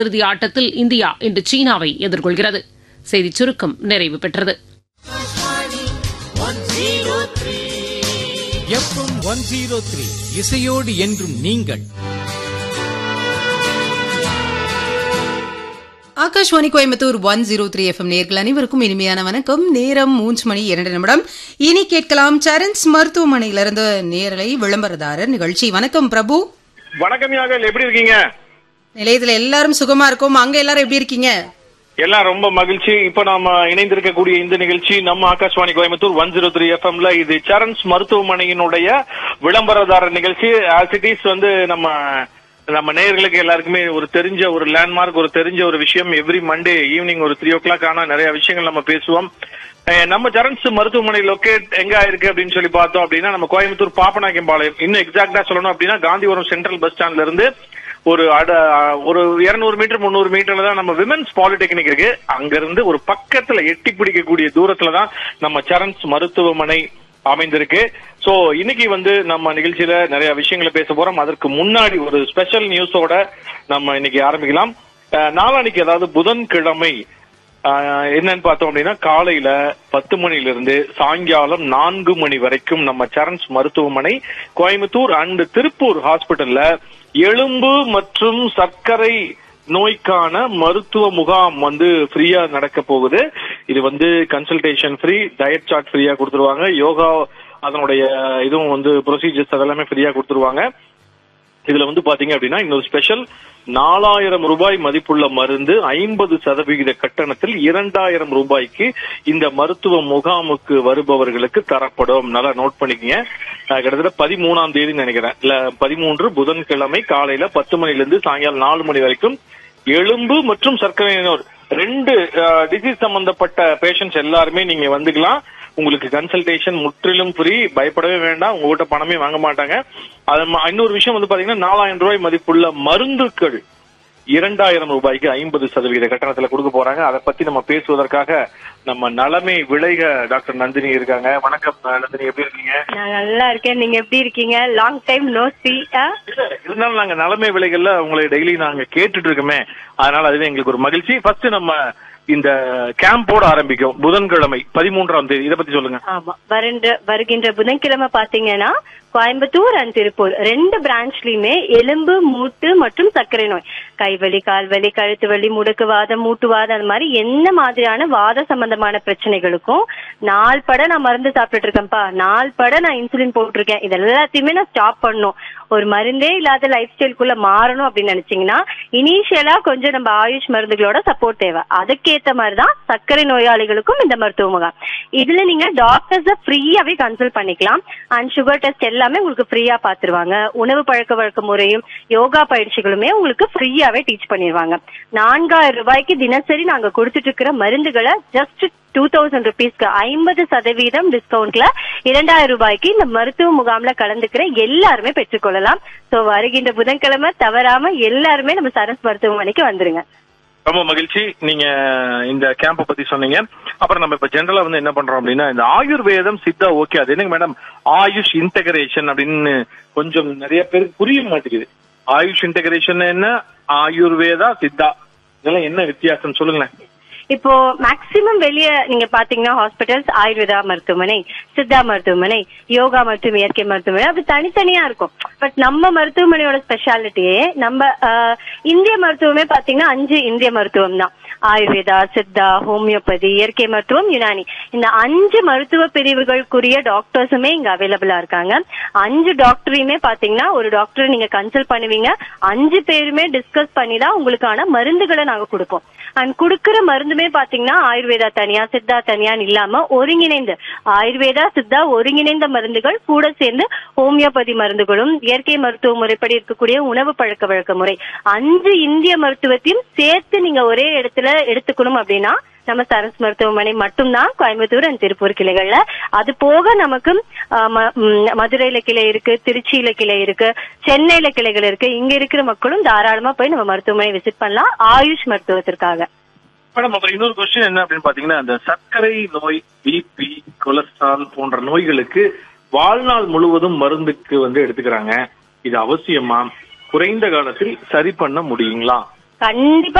இறுதி ஆட்டத்தில் இந்தியா இன்று சீனாவை எதிர்கொள்கிறது செய்திச் சுருக்கம் நிறைவு பெற்றது எஃப்எம் ஒன் ஜீரோ த்ரீ இசையோடு என்றும் நீங்கள் Akashvani Coimbatore one zero three FM நேர்கள் அனைவருக்கும் இனிமையான வணக்கம் நேரம் மூன்று மணி இரண்டு நிமிடம் இனி கேட்கலாம் சரண்ஸ் மருத்துவமனையிலிருந்து நேரலை விளம்பரதாரர் நிகழ்ச்சி வணக்கம் பிரபு வணக்கம் யாகல் எப்படி இருக்கீங்க நிலையத்துல எல்லாரும் சுகமா இருக்கும் அங்க எல்லாரும் எப்படி இருக்கீங்க எல்லாம் ரொம்ப மகிழ்ச்சி இப்ப நாம இணைந்திருக்கக்கூடிய இந்த நிகழ்ச்சி நம்ம Akashvani Coimbatore one zero three எஃப்எம்ல இது சரண்ஸ் மருத்துவமனையினுடைய விளம்பரதாரர் நிகழ்ச்சி ஆஸ் இட் இஸ் வந்து நம்ம நம்ம நேயர்களுக்கு எல்லாருக்குமே ஒரு தெரிஞ்ச ஒரு லேண்ட்மார்க் ஒரு தெரிஞ்ச ஒரு விஷயம் எவ்ரி மண்டே ஈவினிங் ஒரு த்ரீ ஓ கிளாக் ஆனா நிறைய விஷயங்கள் நம்ம பேசுவோம் அஹ் நம்ம சரண்ஸ் மருத்துவமனை லொக்கேட் எங்க இருக்கு அப்படின்னு சொல்லி பார்த்தோம் அப்படின்னா நம்ம கோயம்புத்தூர் பாப்பநாயக்கம்பாளையம் இன்னும் எக்ஸாக்டா சொல்லணும் அப்படின்னா காந்திபுரம் சென்ட்ரல் பஸ் ஸ்டாண்ட்ல இருந்து ஒரு அட ஒரு இருநூறு மீட்டர் முந்நூறு மீட்டர்ல தான் நம்ம விமென்ஸ் பாலிடெக்னிக் இருக்கு அங்க இருந்து ஒரு பக்கத்துல எட்டி பிடிக்கக்கூடிய தூரத்துல தான் நம்ம சரண்ஸ் மருத்துவமனை அமைந்திருக்கு சோ இன்னைக்கு வந்து நம்ம நிகழ்ச்சியில நிறைய விஷயங்களை பேச போறோம் அதற்கு முன்னாடி ஒரு ஸ்பெஷல் நியூஸோட நம்ம இன்னைக்கு ஆரம்பிக்கலாம் அஹ் நாளான்னைக்கு அதாவது புதன்கிழமை ஆஹ் என்னன்னு பார்த்தோம் அப்படின்னா காலையில பத்து மணில இருந்து சாயங்காலம் நான்கு மணி வரைக்கும் நம்ம சரண்ஸ் மருத்துவமனை கோயம்புத்தூர் அண்ட் திருப்பூர் ஹாஸ்பிட்டல்ல எலும்பு மற்றும் சர்க்கரை நோய்க்கான மருத்துவ முகாம் வந்து ஃப்ரீயா நடக்க போகுது இது வந்து கன்சல்டேஷன் ஃப்ரீ டயட் சார்ட் ஃப்ரீயா கொடுத்துருவாங்க யோகா அதனுடைய இதுவும் வந்து ப்ரொசீஜர்ஸ் அதெல்லாமே ஃப்ரீயா கொடுத்துருவாங்க இதுல வந்து பாத்தீங்க அப்படின்னா இன்னொரு ஸ்பெஷல் நாலாயிரம் ரூபாய் மதிப்புள்ள மருந்து ஐம்பது சதவிகித கட்டணத்தில் இரண்டாயிரம் ரூபாய்க்கு இந்த மருத்துவ முகாமுக்கு வருபவர்களுக்கு தரப்படும் நல்லா நோட் பண்ணிக்கங்க அஹ் கிட்டத்தட்ட பதிமூணாம் தேதி நினைக்கிறேன் இல்ல பதிமூன்று புதன்கிழமை காலையில பத்து மணில இருந்து சாயங்காலம் நாலு மணி வரைக்கும் எலும்பு மற்றும் சர்க்கரை நோய் ரெண்டு டிசீஸ் சம்பந்தப்பட்ட பேஷண்ட்ஸ் எல்லாருமே நீங்க வந்துக்கலாம் உங்களுக்கு கன்சல்டேஷன் முற்றிலும் ஃப்ரீ பயப்படவே வேண்டாம் உங்ககிட்ட பணமே வாங்க மாட்டாங்க அது ம- இன்னொரு விஷயம் வந்து பாத்தீங்கன்னா நாலாயிரம் ரூபாய் மதிப்புள்ள மருந்துகள் இரண்டாயிரம் ரூபாய்க்கு ஐம்பது சதவீத கட்டணத்துல கொடுக்க போறாங்க அதை பத்தி நம்ம பேசுவதற்காக நம்ம நலமே விளைக டாக்டர் நந்தினி இருக்காங்க வணக்கம் நந்தினி எப்படி இருக்கீங்க நான் நல்லா இருக்கேன் நீங்க எப்படி இருக்கீங்க லாங் டைம் நோ சி இல்ல, இருந்தாலும் நாங்க நலமே விலைகள்ல உங்களை டெய்லி நாங்க கேட்டுட்டு இருக்கோமே அதனால அதுவே எங்களுக்கு ஒரு மகிழ்ச்சி ஃபர்ஸ்ட் நம்ம இந்த கேம்போட ஆரம்பிக்கும் புதன்கிழமை பதிமூன்றாம் தேதி இதை பத்தி சொல்லுங்க ஆமா வருகின்ற வருகின்ற புதன்கிழமை பாத்தீங்கன்னா கோயம்புத்தூர் அண்ட் திருப்பூர் ரெண்டு பிரான்ச்லயுமே எலும்பு மூட்டு மற்றும் சர்க்கரை நோய் கைவலி கால்வலி கழுத்து வலி முடுக்குவாதம் மூட்டுவாதம் அந்த மாதிரி என்ன மாதிரியான வாத சம்பந்தமான பிரச்சனைகளுக்கும் நாள் பட நான் மருந்து சாப்பிட்டுட்டு இருக்கேன்ப்பா நாள் பட நான் இன்சுலின் போட்டிருக்கேன் இது எல்லாத்தையுமே நான் ஸ்டாப் பண்ணணும் ஒரு மருந்தே இல்லாத லைஃப் ஸ்டைலுக்குள்ள மாறணும் அப்படின்னு நினைச்சீங்கன்னா இனிஷியலா கொஞ்சம் நம்ம ஆயுஷ் மருந்துகளோட சப்போர்ட் தேவை அதுக்கேத்த மாதிரி தான் சர்க்கரை நோயாளிகளுக்கும் இந்த மருத்துவ முகாம் இதுல நீங்க டாக்டர்ஸ ஃப்ரீயாவே கன்சல்ட் பண்ணிக்கலாம் அண்ட் சுகர் டெஸ்ட் எல்லாமே உங்களுக்கு ஃப்ரீயா பாத்துருவாங்க உணவு பழக்க வழக்க முறையும் யோகா பயிற்சிகளுமே உங்களுக்கு ஃப்ரீயாவே டீச் பண்ணிடுவாங்க நான்காயிரம் ரூபாய்க்கு தினசரி நாங்க கொடுத்துட்டு இருக்கிற மருந்துகளை ஜஸ்ட் டூ தௌசண்ட் ருபீஸ்க்கு ஐம்பது சதவீதம் டிஸ்கவுண்ட்ல இரண்டாயிரம் ரூபாய்க்கு இந்த மருத்துவ முகாம்ல கலந்துக்கிற எல்லாருமே பெற்றுக்கொள்ளலாம் சோ வருகின்ற புதன்கிழமை தவறாம எல்லாருமே நம்ம சரஸ் மருத்துவமனைக்கு வந்துருங்க ரொம்ப மகிழ்ச்சி நீங்க இந்த கேம்ப பத்தி சொன்னீங்க அப்புறம் நம்ம இப்ப ஜெனரலா வந்து என்ன பண்றோம் அப்படின்னா இந்த ஆயுர்வேதம் சித்தா ஓகே அது என்னங்க மேடம் ஆயுஷ் இன்டகிரேஷன் அப்படின்னு கொஞ்சம் நிறைய பேருக்கு புரிய மாட்டேங்குது ஆயுஷ் இன்டகிரேஷன் என்ன ஆயுர்வேதா சித்தா இதெல்லாம் என்ன வித்தியாசம் சொல்லுங்களேன் இப்போ மேக்சிமம் வெளிய நீங்க பாத்தீங்கன்னா ஹாஸ்பிட்டல்ஸ் ஆயுர்வேதா மருத்துவமனை சித்தா மருத்துவமனை யோகா மற்றும் இயற்கை மருத்துவமனை அப்படி தனித்தனியா இருக்கும் பட் நம்ம மருத்துவமனையோட ஸ்பெஷாலிட்டியே நம்ம ஆஹ், இந்திய மருத்துவமே பாத்தீங்கன்னா அஞ்சு இந்திய மருத்துவம் தான் ஆயுர்வேதா சித்தா ஹோமியோபதி இயற்கை மருத்துவம் யுனானி இந்த அஞ்சு மருத்துவ பிரிவுகளுக்குரிய டாக்டர்ஸுமே இங்க அவைலபிளா இருக்காங்க அஞ்சு டாக்டரையுமே பாத்தீங்கன்னா ஒரு டாக்டர் நீங்க கன்சல்ட் பண்ணுவீங்க அஞ்சு பேருமே டிஸ்கஸ் பண்ணி தான் உங்களுக்கான மருந்துகளை நாங்க கொடுப்போம் அண்ட் குடுக்கிற மருந்துமே பாத்தீங்கன்னா ஆயுர்வேதா தனியா சித்தா தனியான்னு இல்லாம ஒருங்கிணைந்து ஆயுர்வேதா சித்தா ஒருங்கிணைந்த மருந்துகள் கூட சேர்ந்து ஹோமியோபதி மருந்துகளும் இயற்கை மருத்துவ முறைப்படி இருக்கக்கூடிய உணவு பழக்க வழக்க முறை அஞ்சு இந்திய மருத்துவத்தையும் சேர்த்து நீங்க ஒரே இடத்துல எடுத்துக்கணும் அப்படின்னா நம்ம சரஸ் மருத்துவமனை மட்டும்தான் கோயம்புத்தூர் அண்ட் திருப்பூர் கிளைகள்ல அது போக நமக்கு ஆ, ம- ம், மதுரையில கிளை இருக்கு திருச்சியில கிளை இருக்கு சென்னையில கிளைகள் இருக்கு இங்க இருக்கிற மக்களும் தாராளமா போய் நம்ம மருத்துவமனை விசிட் பண்ணலாம் ஆயுஷ் மருத்துவத்திற்காக மேடம் அப்புறம் இன்னொரு கொஸ்டின் என்ன அப்படின்னு பாத்தீங்கன்னா இந்த சர்க்கரை நோய் பிபி கொலஸ்ட்ரால் போன்ற நோய்களுக்கு வாழ்நாள் முழுவதும் மருந்துக்கு வந்து எடுத்துக்கிறாங்க இது அவசியமா குறைந்த காலத்தில் சரி பண்ண முடியுங்களா கண்டிப்பா